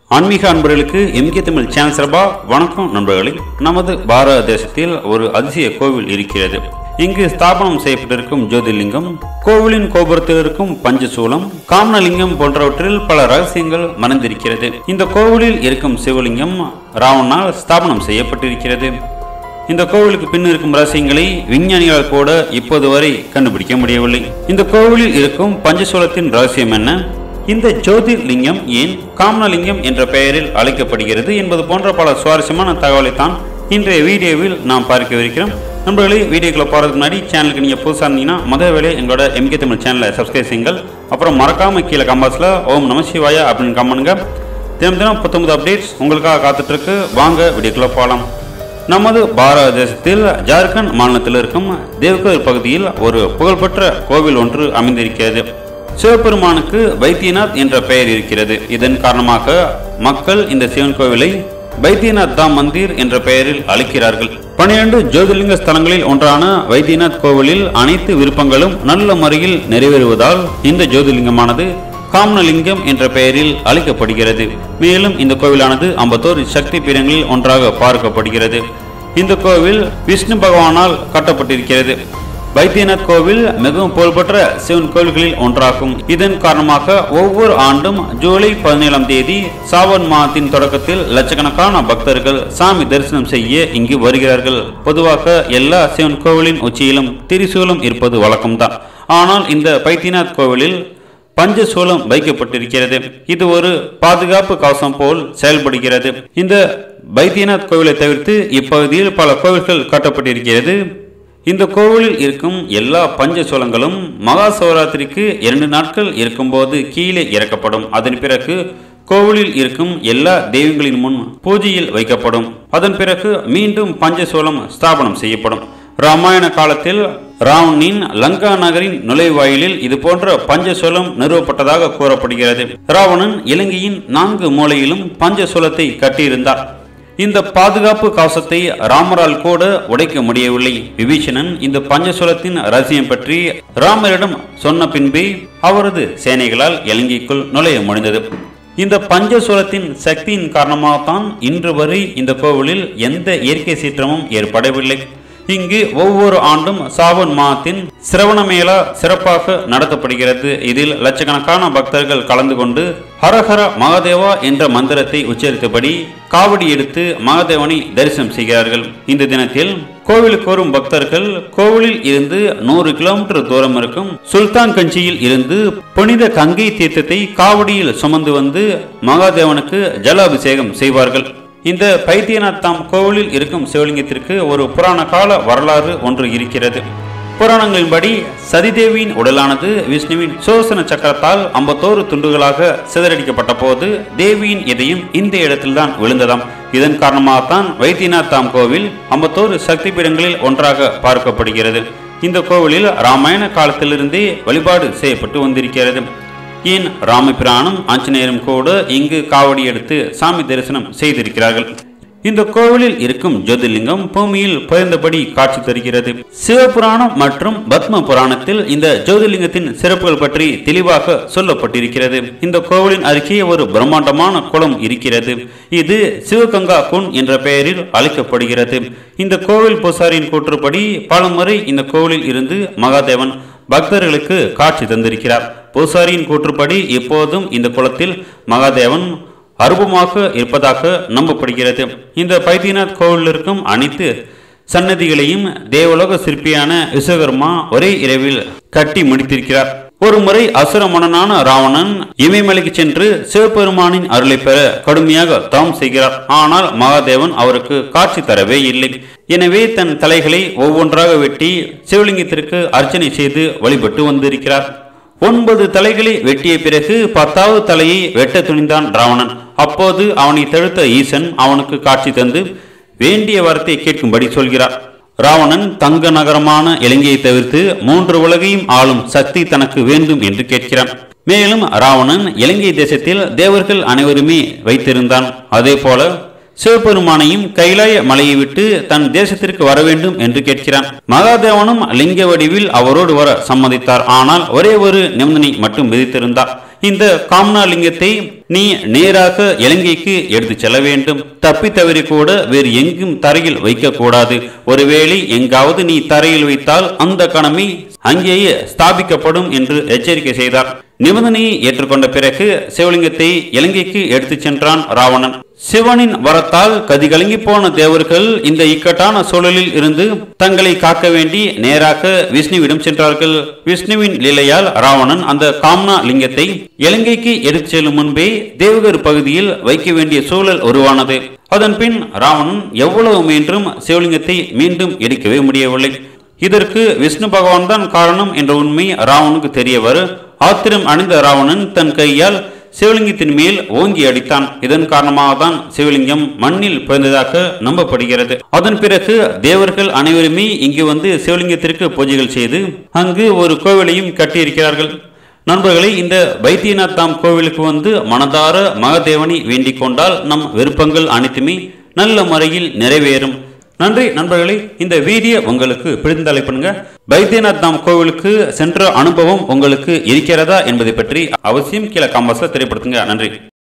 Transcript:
ஆன்மீக அன்பர்களுக்கு MK Tamil channel சார்பா வணக்கம் நண்பர்களே நமது பாரத தேசத்தில் ஒரு அதிசய கோவில் இருக்கிறது இங்கு ஸ்தாபனம் செய்யப்பட்டிருக்கும் ஜோதிர்லிங்கம் கோவிலின் கோபுரத்தில் இருக்கும் பஞ்சசூலம் காமனலிங்கம் போன்றவற்றில் பல ரகசியங்கள் மறைந்திருக்கிறது இந்த கோவிலில் இருக்கும் சிவலிங்கம் ராவணனால் ஸ்தாபனம் செய்யப்பட்டிருக்கிறது இந்த கோவிலுக்கு பின் இருக்கும் ரகசியங்களை விஞ்ஞானிகளால் கூட இப்போது வரை கண்டுபிடிக்க முடியவில்லை இந்த கோவிலில் இருக்கும் பஞ்சசூலத்தின் ரகசியம் என்ன இந்த ஜோதிர்லிங்கம் ஏன் காமனலிங்கம் என்ற பெயரில் அழைக்கப்படுகிறது என்பது போன்ற பல சுவாரஸ்யமான தகவலை தான் இன்றைய வீடியோவில் நாம் பார்க்கவிருக்கிறோம் நண்பர்களே வீடியோக்குள்ள போகிறதுக்கு முன்னாடி சேனலுக்கு நீங்கள் புதுசாக இருந்தீங்கன்னா முதல் வேலை எங்களோட எம்கே தமிழ் சேனலை சப்ஸ்கிரைப் செய்யுங்கள் அப்புறம் மறக்காம கீழே கம்பாஸில் ஓம் நம சிவாயா அப்படின்னு கம்மனுங்க தினம் தினம் புத்தம்பது அப்டேட்ஸ் உங்களுக்காக காத்துட்ருக்கு வாங்க வீடியோக்குள்ள போகலாம் நமது பாரத தேசத்தில் ஜார்க்கண்ட் மாநிலத்தில் இருக்கும் தேவ்கர் பகுதியில் ஒரு புகழ்பெற்ற கோவில் ஒன்று அமைந்திருக்கிறது சிவபெருமானுக்கு வைத்தியநாத் என்ற பெயர் இருக்கிறது இதன் காரணமாக மக்கள் இந்த சிவன் கோவிலை வைத்தியநாத் தாம் மந்திர் என்ற பெயரில் அழைக்கிறார்கள் பனிரெண்டு ஜோதிர்லிங்க ஸ்தலங்களில் ஒன்றான வைத்தியநாத் கோவிலில் அனைத்து விருப்பங்களும் நல்ல முறையில் நிறைவேறுவதால் இந்த ஜோதிர்லிங்கமானது காமனலிங்கம் என்ற பெயரில் அழைக்கப்படுகிறது மேலும் இந்த கோவிலானது ஐம்பத்தோரு சக்தி பீடங்களில் ஒன்றாக பார்க்கப்படுகிறது இந்த கோவில் விஷ்ணு பகவானால் கட்டப்பட்டிருக்கிறது வைத்தியநாத் கோவில் மிகவும் புகழ்பெற்ற சிவன் கோவில்களில் ஒன்றாகும் இதன் காரணமாக ஒவ்வொரு ஆண்டும் ஜூலை பதினேழாம் தேதி சாவன் மாதத்தின் தொடக்கத்தில் லட்சக்கணக்கான பக்தர்கள் சாமி தரிசனம் செய்ய இங்கு வருகிறார்கள் பொதுவாக எல்லா சிவன் கோவிலின் உச்சியிலும் திரிசூலம் இருப்பது வழக்கம்தான் ஆனால் இந்த பைத்தியநாத் கோவிலில் பஞ்சசூலம் வைக்கப்பட்டிருக்கிறது இது ஒரு பாதுகாப்பு கவசம் போல் செயல்படுகிறது இந்த பைத்தியநாத் கோவிலை தவிர்த்து இப்பகுதியில் பல கோவில்கள் கட்டப்பட்டிருக்கிறது இந்த கோவிலில் இருக்கும் எல்லா பஞ்சசூலங்களும் மகா சிவராத்திரிக்கு இரண்டு நாட்கள் இருக்கும்போது கீழே இறக்கப்படும் அதன் பிறகு கோவிலில் இருக்கும் எல்லா தெய்வங்களின் முன் பூஜையில் வைக்கப்படும் அதன் பிறகு மீண்டும் பஞ்சசூலம் ஸ்தாபனம் செய்யப்படும் ராமாயண காலத்தில் ராவணின் லங்கா நகரின் நுழைவாயிலில் இது போன்ற பஞ்சசூலம் நிறுவப்பட்டதாக கூறப்படுகிறது ராவணன் இலங்கையின் நான்கு மூலையிலும் பஞ்சசூலத்தை கட்டியிருந்தார் இந்த பாதுகாப்பு கவசத்தை ராமரால் கூட உடைக்க முடியவில்லை விபீஷணன் இந்த பஞ்சசூலத்தின் ரகசியம் பற்றி ராமரிடம் சொன்ன பின்பே அவரது சேனைகளால் இலங்கைக்குள் நுழைய முடிந்தது இந்த பஞ்சசூலத்தின் சக்தியின் காரணமாகத்தான் இன்று வரை இந்த கோவிலில் எந்த இயற்கை சீற்றமும் ஏற்படவில்லை இங்கு ஒவ்வொரு ஆண்டும் சாவன் மாதத்தின் சிரவணமேளா சிறப்பாக நடத்தப்படுகிறது இதில் லட்சக்கணக்கான பக்தர்கள் கலந்து கொண்டு ஹரஹர மகாதேவா என்ற மந்திரத்தை உச்சரித்தபடி காவடி எடுத்து மகாதேவனை தரிசனம் செய்கிறார்கள் இந்த தினத்தில் கோவிலுக்கு வரும் பக்தர்கள் கோவிலில் இருந்து நூறு கிலோமீட்டர் தூரம் இருக்கும் சுல்தான் கஞ்சியில் இருந்து புனித கங்கை தீர்த்தத்தை காவடியில் சுமந்து வந்து மகாதேவனுக்கு ஜல அபிஷேகம் செய்வார்கள் இந்த பைத்தியநாத் தாம் கோவிலில் இருக்கும் சிவலிங்கத்திற்கு ஒரு புராண கால வரலாறு ஒன்று இருக்கிறது புராணங்களின்படி சதிதேவியின் உடலானது விஷ்ணுவின் சோசன சக்கரத்தால் ஐம்பத்தோரு துண்டுகளாக சிதறடிக்கப்பட்ட போது தேவியின் இதயம் இந்த இடத்தில்தான் விழுந்ததாம் இதன் காரணமாகத்தான் வைத்தியநாத் தாம் கோவில் ஐம்பத்தோரு சக்தி பீடங்களில் ஒன்றாக பார்க்கப்படுகிறது இந்த கோவிலில் ராமாயண காலத்திலிருந்தே வழிபாடு செய்யப்பட்டு வந்திருக்கிறது ஏன் ராமபிரானும் ஆஞ்சநேயரும் கூட இங்கு காவடி எடுத்து சாமி தரிசனம் செய்திருக்கிறார்கள் இந்த கோவிலில் இருக்கும் ஜோதிர்லிங்கம் பூமியில் புயர்ந்தபடி காட்சி தருகிறது சிவபுராணம் மற்றும் பத்ம புராணத்தில் இந்த ஜோதிர்லிங்கத்தின் சிறப்புகள் பற்றி தெளிவாக சொல்லப்பட்டிருக்கிறது இந்த கோவிலின் அருகே ஒரு பிரம்மாண்டமான குளம் இருக்கிறது இது சிவகங்கா குன் என்ற பெயரில் அழைக்கப்படுகிறது இந்த கோவில் பூசாரியின் கூற்றுப்படி பலமுறை இந்த கோவிலில் இருந்து மகாதேவன் பக்தர்களுக்கு காட்சி தந்திருக்கிறார் பூசாரியின் கூற்றுப்படி எப்போதும் இந்த குளத்தில் மகாதேவன் அருபமாக இருப்பதாக நம்பப்படுகிறது இந்த பைத்தியநாத் கோவிலில் இருக்கும் அனைத்து சன்னதிகளையும் தேவலோக சிற்பியான விஸ்வகர்மா ஒரே இரவில் கட்டி முடித்திருக்கிறார் ஒரு முறை அசுர மன்னனான ராவணன் இமயமலைக்கு சென்று சிவபெருமானின் அருளை பெற கடுமையாக தவம் செய்கிறார் ஆனால் மகாதேவன் அவருக்கு காட்சி தரவே இல்லை எனவே தன் தலைகளை ஒவ்வொன்றாக வெட்டி சிவலிங்கத்திற்கு அர்ச்சனை செய்து வழிபட்டு வந்திருக்கிறார் ஒன்பது தலைகளை வெட்டிய பிறகு பத்தாவது தலையை வெட்ட துணிந்தான் ராவணன் அப்போது அவனை தடுத்த ஈசன் அவனுக்கு காட்சி தந்து வேண்டிய வரத்தை கேட்கும்படி சொல்கிறார் ராவணன் தங்க நகரமான இலங்கையை தவிர்த்து மூன்று உலகையும் ஆளும் சக்தி தனக்கு வேண்டும் என்று கேட்கிறான் மேலும் ராவணன் இலங்கை தேசத்தில் தேவர்கள் அனைவருமே வைத்திருந்தான் அதே போல சிவபெருமானையும் கைலாய மலையை விட்டு தன் தேசத்திற்கு வர வேண்டும் என்று கேட்கிறான் மகாதேவனும் லிங்க வடிவில் அவரோடு வர சம்மதித்தார் ஆனால் ஒரே ஒரு நிபந்தனை மட்டும் விதித்திருந்தார் இந்த காம்னா லிங்கத்தை நீ நேராக இலங்கைக்கு எடுத்து செல்ல வேண்டும் தப்பி தவறி கூட வேறு எங்கும் தரையில் வைக்க கூடாது ஒருவேளை எங்காவது நீ தரையில் வைத்தால் அந்த கணமே அங்கேயே ஸ்தாபிக்கப்படும் என்று எச்சரிக்கை செய்தார் நிபந்தனையை ஏற்றுக்கொண்ட பிறகு சிவலிங்கத்தை இலங்கைக்கு எடுத்துச் சென்றான் ராவணன் சிவனின் வரத்தால் கதிகலங்கி போன தேவர்கள் இந்த இக்கட்டான சூழலில் இருந்து தங்களை காக்க வேண்டி நேராக விஷ்ணுவிடம் சென்றார்கள் விஷ்ணுவின் லீலையால் ராவணன் அந்த காம்னா லிங்கத்தை இலங்கைக்கு எடுத்து செல்லும் முன்பே தேவகர் பகுதியில் வைக்க வேண்டிய சூழல் உருவானது அதன் பின் ராவணன் எவ்வளவு முயன்றும் சிவலிங்கத்தை மீண்டும் எடுக்கவே முடியவில்லை இதற்கு விஷ்ணு பகவான் தான் காரணம் என்ற உண்மை ராவனுக்கு தெரியவர் ஆத்திரம் அணிந்த ராவணன் தன் கையால் சிவலிங்கத்தின் மேல் ஓங்கி அடித்தான் இதன் காரணமாக தான் சிவலிங்கம் மண்ணில் பிறந்ததாக நம்பப்படுகிறது அதன் பிறகு தேவர்கள் அனைவருமே இங்கு வந்து சிவலிங்கத்திற்கு பூஜைகள் செய்து அங்கு ஒரு கோவிலையும் கட்டியிருக்கிறார்கள் நண்பர்களே இந்த வைத்தியநாத் தாம் கோவிலுக்கு வந்து மனதார மகதேவனை வேண்டிக் கொண்டால் நம் விருப்பங்கள் அனைத்துமே நல்ல முறையில் நிறைவேறும் நன்றி நண்பர்களே இந்த வீடியோ உங்களுக்கு பிடிந்தாலை பண்ணுங்க வைத்தியநாத் தாம் கோவிலுக்கு சென்ற அனுபவம் உங்களுக்கு இருக்கிறதா என்பதை பற்றி அவசியம் கீழே காம்பாஸ்ல தெரியப்படுத்துங்க நன்றி